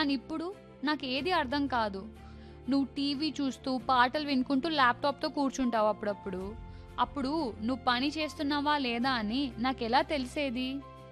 కానీ ఇప్పుడు నాకు ఏది అర్థం కాదు నువ్వు టీవీ చూస్తూ పాటలు వినుకుంటూ ల్యాప్టాప్తో కూర్చుంటావు అప్పుడప్పుడు అప్పుడు నువ్వు పని చేస్తున్నావా లేదా అని నాకు ఎలా తెలిసేది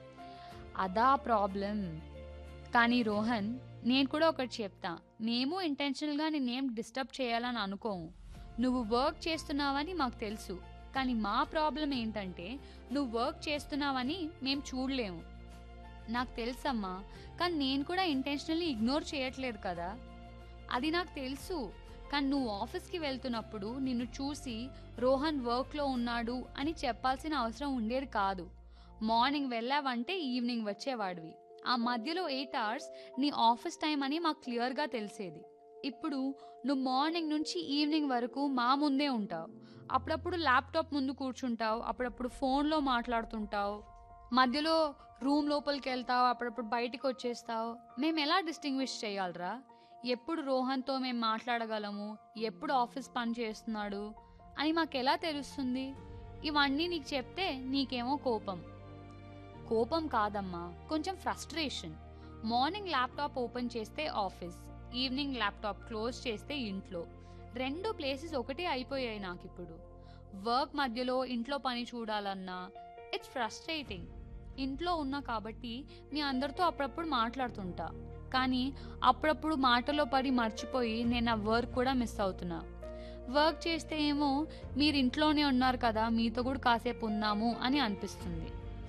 అదా ప్రాబ్లం కానీ రోహన్ నేను కూడా ఒకటి చెప్తా మేము ఇంటెన్షనల్గా నేనేం డిస్టర్బ్ చేయాలని అనుకోము నువ్వు వర్క్ చేస్తున్నావని మాకు తెలుసు కానీ మా ప్రాబ్లం ఏంటంటే నువ్వు వర్క్ చేస్తున్నావని మేము చూడలేము నాకు తెలుసమ్మా కానీ నేను కూడా ఇంటెన్షనల్లీ ఇగ్నోర్ చేయట్లేదు కదా అది నాకు తెలుసు కానీ నువ్వు ఆఫీస్కి వెళ్తున్నప్పుడు నిన్ను చూసి రోహన్ వర్క్లో ఉన్నాడు అని చెప్పాల్సిన అవసరం ఉండేది కాదు మార్నింగ్ వెళ్ళావంటే ఈవినింగ్ వచ్చేవాడివి ఆ మధ్యలో ఎయిట్ అవర్స్ నీ ఆఫీస్ టైం అని మాకు క్లియర్గా తెలిసేది ఇప్పుడు నువ్వు మార్నింగ్ నుంచి ఈవినింగ్ వరకు మా ముందే ఉంటావు అప్పుడప్పుడు ల్యాప్టాప్ ముందు కూర్చుంటావు అప్పుడప్పుడు ఫోన్లో మాట్లాడుతుంటావు మధ్యలో రూమ్ లోపలికి వెళ్తావు అప్పుడప్పుడు బయటికి వచ్చేస్తావు మేము ఎలా డిస్టింగ్విష్ చేయాలరా ఎప్పుడు రోహన్తో మేము మాట్లాడగలము ఎప్పుడు ఆఫీస్ పని చేస్తున్నాడు అని మాకు ఎలా తెలుస్తుంది ఇవన్నీ నీకు చెప్తే నీకేమో కోపం కోపం కాదమ్మా కొంచెం ఫ్రస్ట్రేషన్ మార్నింగ్ ల్యాప్టాప్ ఓపెన్ చేస్తే ఆఫీస్ ఈవినింగ్ ల్యాప్టాప్ క్లోజ్ చేస్తే ఇంట్లో రెండు ప్లేసెస్ ఒకటే అయిపోయాయి నాకు ఇప్పుడు వర్క్ మధ్యలో ఇంట్లో పని చూడాలన్నా ఇట్స్ ఫ్రస్ట్రేటింగ్ ఇంట్లో ఉన్నా కాబట్టి మీ అందరితో అప్పుడప్పుడు మాట్లాడుతుంటా కానీ అప్పుడప్పుడు మాటలో పడి మర్చిపోయి నేను ఆ వర్క్ కూడా మిస్ అవుతున్నా వర్క్ చేస్తే ఏమో మీరు ఇంట్లోనే ఉన్నారు కదా మీతో కూడా కాసేపు ఉందాము అని అనిపిస్తుంది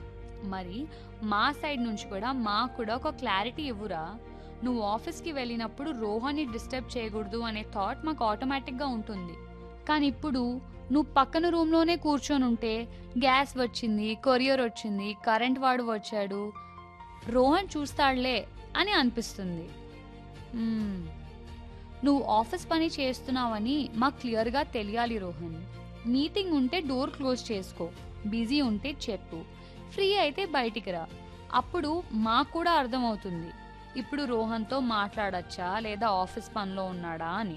మరి మా సైడ్ నుంచి కూడా మాకు కూడా ఒక క్లారిటీ ఇవ్వురా నువ్వు ఆఫీస్కి వెళ్ళినప్పుడు రోహాన్ని డిస్టర్బ్ చేయకూడదు అనే థాట్ మాకు ఆటోమేటిక్గా ఉంటుంది కానీ ఇప్పుడు నువ్వు పక్కన రూమ్లోనే కూర్చొని ఉంటే గ్యాస్ వచ్చింది కొరియర్ వచ్చింది కరెంట్ వాడు వచ్చాడు రోహన్ చూస్తాడులే అని అనిపిస్తుంది మ్మ్. నువ్వు ఆఫీస్ పని చేస్తున్నావని మాకు క్లియర్గా తెలియాలి రోహన్ మీటింగ్ ఉంటే డోర్ క్లోజ్ చేసుకో బిజీ ఉంటే చెప్పు ఫ్రీ అయితే బయటికి రా అప్పుడు మాకు కూడా అర్థమవుతుంది ఇప్పుడు రోహన్తో మాట్లాడచ్చా లేదా ఆఫీస్ పనిలో ఉన్నాడా అని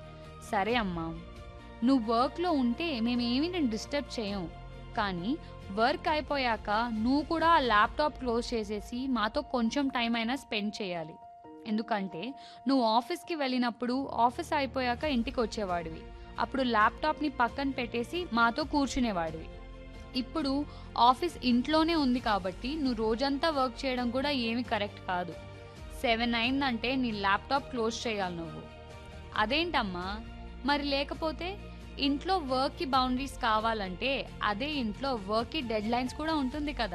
సరే అమ్మా నువ్వు వర్క్లో ఉంటే మేమేమీ నేను డిస్టర్బ్ చేయం కానీ వర్క్ అయిపోయాక నువ్వు కూడా ఆ ల్యాప్టాప్ క్లోజ్ చేసేసి మాతో కొంచెం టైం అయినా స్పెండ్ చేయాలి ఎందుకంటే నువ్వు ఆఫీస్కి వెళ్ళినప్పుడు ఆఫీస్ అయిపోయాక ఇంటికి వచ్చేవాడివి అప్పుడు ల్యాప్టాప్ని పక్కన పెట్టేసి మాతో కూర్చునేవాడివి ఇప్పుడు ఆఫీస్ ఇంట్లోనే ఉంది కాబట్టి నువ్వు రోజంతా వర్క్ చేయడం కూడా ఏమీ కరెక్ట్ కాదు సెవెన్ అయిందంటే నీ ల్యాప్టాప్ క్లోజ్ చేయాలి నువ్వు అదేంటమ్మా మరి లేకపోతే ఇంట్లో వర్క్కి బౌండరీస్ కావాలంటే అదే ఇంట్లో వర్క్కి డెడ్ లైన్స్ కూడా ఉంటుంది కదా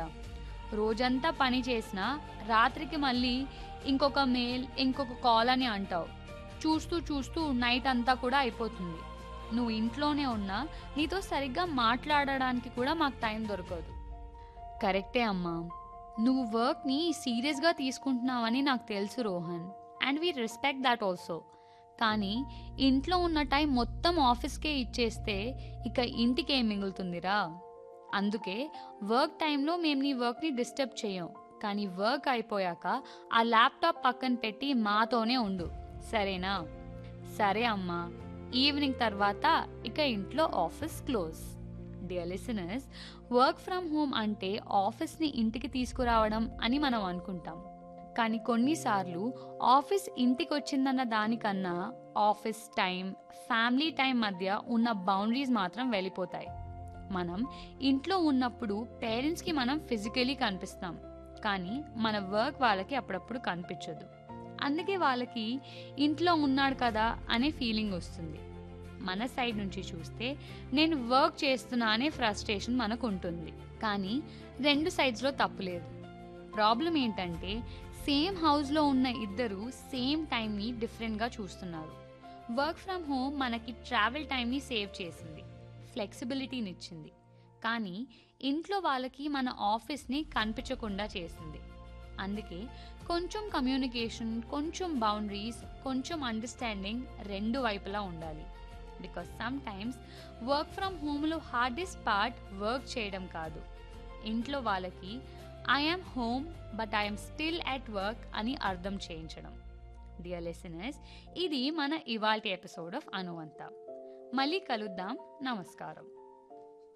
రోజంతా పని చేసినా రాత్రికి మళ్ళీ ఇంకొక మెయిల్ ఇంకొక కాల్ అని అంటావు చూస్తూ చూస్తూ నైట్ అంతా కూడా అయిపోతుంది నువ్వు ఇంట్లోనే ఉన్నా నీతో సరిగ్గా మాట్లాడడానికి కూడా మాకు టైం దొరకదు కరెక్టే అమ్మా నువ్వు వర్క్ని సీరియస్గా తీసుకుంటున్నావని నాకు తెలుసు Rohan and we respect that also కానీ ఇంట్లో ఉన్న టైం మొత్తం ఆఫీస్కే ఇచ్చేస్తే ఇక ఇంటికి ఏం మిగులుతుందిరా అందుకే వర్క్ టైంలో మేము నీ వర్క్ని డిస్టర్బ్ చేయం కానీ వర్క్ అయిపోయాక ఆ ల్యాప్టాప్ పక్కన పెట్టి మాతోనే ఉండు సరేనా సరే అమ్మా ఈవినింగ్ తర్వాత ఇక ఇంట్లో office close dear listeners work from home అంటే ఆఫీస్ని ఇంటికి తీసుకురావడం అని మనం అనుకుంటాం కానీ కొన్నిసార్లు ఆఫీస్ ఇంటికి వచ్చిందన్న దానికన్నా ఆఫీస్ టైం ఫ్యామిలీ టైం మధ్య ఉన్న బౌండరీస్ మాత్రం వెళ్ళిపోతాయి మనం ఇంట్లో ఉన్నప్పుడు పేరెంట్స్కి మనం ఫిజికలీ కనిపిస్తాం కానీ మన వర్క్ వాళ్ళకి అప్పుడప్పుడు కనిపించదు అందుకే వాళ్ళకి ఇంట్లో ఉన్నాడు కదా అనే ఫీలింగ్ వస్తుంది మన సైడ్ నుంచి చూస్తే నేను వర్క్ చేస్తున్నా అనే ఫ్రస్ట్రేషన్ మనకు ఉంటుంది కానీ రెండు సైడ్స్లో తప్పులేదు ప్రాబ్లం ఏంటంటే సేమ్ హౌస్లో ఉన్న ఇద్దరు సేమ్ టైంని డిఫరెంట్గా చూస్తున్నారు వర్క్ ఫ్రమ్ హోమ్ మనకి ట్రావెల్ టైంని సేవ్ చేసింది ఫ్లెక్సిబిలిటీని ఇచ్చింది కానీ ఇంట్లో వాళ్ళకి మన ఆఫీస్ని కనిపించకుండా చేసింది అందుకే కొంచెం కమ్యూనికేషన్ కొంచెం బౌండరీస్ కొంచెం అండర్స్టాండింగ్ రెండు వైపులా ఉండాలి because some times work from హోమ్లో హార్డెస్ట్ పార్ట్ వర్క్ చేయడం కాదు ఇంట్లో వాళ్ళకి I'm home but I'm still at work అని అర్థం చేయించడం డియర్ లిసనర్స్ ఇది మన ఇవాల్టి ఎపిసోడ్ ఆఫ్ అనువంత మళ్ళీ కలుద్దాం నమస్కారం